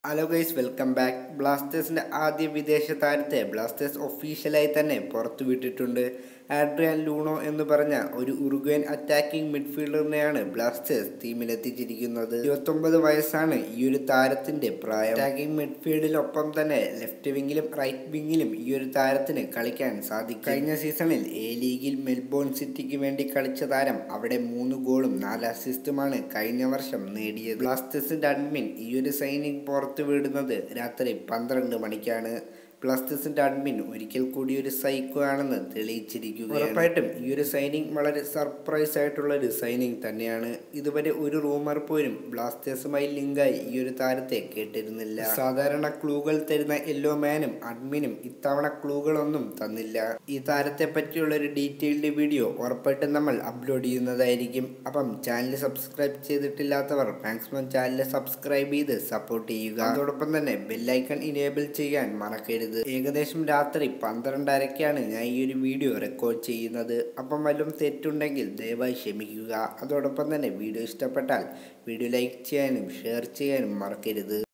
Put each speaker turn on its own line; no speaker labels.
hello guys welcome back ബ്ലാസ്റ്റേഴ്സിന്റെ ആദ്യ വിദേശ താരത്തെ ബ്ലാസ്റ്റേഴ്സ് ഒഫീഷ്യലായി തന്നെ പുറത്തുവിട്ടിട്ടുണ്ട് ആഡ്രിയാൻ ലൂണോ എന്ന് പറഞ്ഞ ഒരു ഉറുഗ്വൻ അറ്റാക്കിംഗ് മിഡ്ഫീൽഡറിനെയാണ് ബ്ലാസ്റ്റേഴ്സ് ടീമിലെത്തിച്ചിരിക്കുന്നത് ഇരുപത്തൊമ്പത് വയസ്സാണ് ഈ ഒരു താരത്തിന്റെ പ്രായം അറ്റാക്കിംഗ് മിഡ്ഫീൽഡിനൊപ്പം തന്നെ ലെഫ്റ്റ് വിങ്ങിലും റൈറ്റ് വിങ്ങിലും ഈ ഒരു താരത്തിന് കളിക്കാൻ സാധിക്കും കഴിഞ്ഞ സീസണിൽ എ ലീഗിൽ മെൽബോൺ സിറ്റിക്ക് വേണ്ടി കളിച്ച താരം അവിടെ മൂന്ന് ഗോളും നാല് അസിസ്റ്റുമാണ് കഴിഞ്ഞ വർഷം നേടിയത് ബ്ലാസ്റ്റേഴ്സിന്റെ അഡ്മിൻ ഈ ഒരു സൈനിങ് പുറത്തു വിടുന്നത് രാത്രി പന്ത്രണ്ട് മണിക്കാണ് ബ്ലാസ്റ്റേഴ്സിന്റെ അഡ്മിൻ ഒരിക്കൽ കൂടി ഒരു സൈക്കോ ആണെന്ന് തെളിയിച്ചിരിക്കുക ഉറപ്പായിട്ടും ഈ ഒരു സൈനിങ് വളരെ സർപ്രൈസ് ആയിട്ടുള്ള ഒരു സൈനിങ് തന്നെയാണ് ഇതുവരെ ഒരു റൂമർ പോലും ബ്ലാസ്റ്റേഴ്സുമായി ലിങ്കായി ഈ ഒരു താരത്തെ കേട്ടിരുന്നില്ല സാധാരണ ക്ലൂകൾ തരുന്ന യെല്ലോ മാനും അഡ്മിനും ഇത്തവണ ക്ലൂകളൊന്നും തന്നില്ല ഈ താരത്തെ പറ്റിയുള്ള ഒരു ഡീറ്റെയിൽഡ് വീഡിയോ ഉറപ്പായിട്ടും നമ്മൾ അപ്ലോഡ് ചെയ്യുന്നതായിരിക്കും അപ്പം ചാനൽ സബ്സ്ക്രൈബ് ചെയ്തിട്ടില്ലാത്തവർ മാക്സിമം ചാനൽ സബ്സ്ക്രൈബ് ചെയ്ത് സപ്പോർട്ട് ചെയ്യുക അതോടൊപ്പം തന്നെ ബെല്ലൈക്കൺ ഇനേബിൾ ചെയ്യാൻ മറക്കരുത് ഏകദേശം രാത്രി പന്ത്രണ്ടരയ്ക്കാണ് ഞാൻ ഈ ഒരു വീഡിയോ റെക്കോർഡ് ചെയ്യുന്നത് അപ്പം വല്ലതും തെറ്റുണ്ടെങ്കിൽ ദയവായി ക്ഷമിക്കുക അതോടൊപ്പം തന്നെ വീഡിയോ ഇഷ്ടപ്പെട്ടാൽ വീഡിയോ ലൈക്ക് ചെയ്യാനും ഷെയർ ചെയ്യാനും മറക്കരുത്